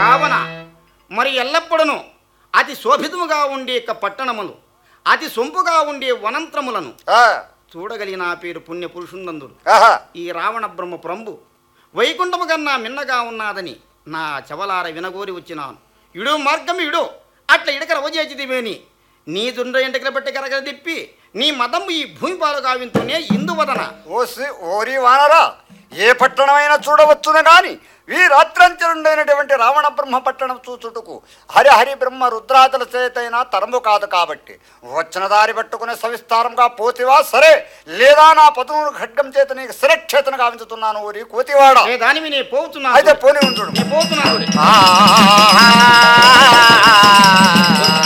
కావున మరి ఎల్లప్పుడూ అతి శోభితముగా ఉండే యొక్క పట్టణములు అతి సొంపుగా ఉండే వనంత్రములను ఆ, చూడగలిగిన నా పేరు పుణ్య పురుషుందందుడు ఆహా ఈ రావణ బ్రహ్మ ప్రంభు వైకుంఠము కన్నా మిన్నగా ఉన్నాదని నా చవలార వినగోరి వచ్చినాను ఇడు మార్గం ఇడు అట్లా ఇడక రవజేచిదివేని నీ దుండ్ర ఎంటకల బట్టి కరగల తిప్పి నీ మదము ఈ భూమి పాలు కావింతూనే ఇందువదన ఓసి ఓరి వానరా ఏ పట్టణమైనా చూడవచ్చును గాని ఈ రాత్రంచరుండైనటువంటి రావణ బ్రహ్మ పట్టణం చూచుటకు హరిహరి బ్రహ్మ రుద్రాదుల చేతైనా తరము కాదు కాబట్టి వచ్చిన దారి పట్టుకునే సవిస్తారంగా పోతివా సరే లేదా నా పదును ఖడ్గం చేత నీకు శిరక్షేతను గావించుతున్నాను ఊరి కోతివాడ ఏ దానివి నే పోతున్నా అయితే పోని ఉంచుడు నే పోతున్నాను ఆ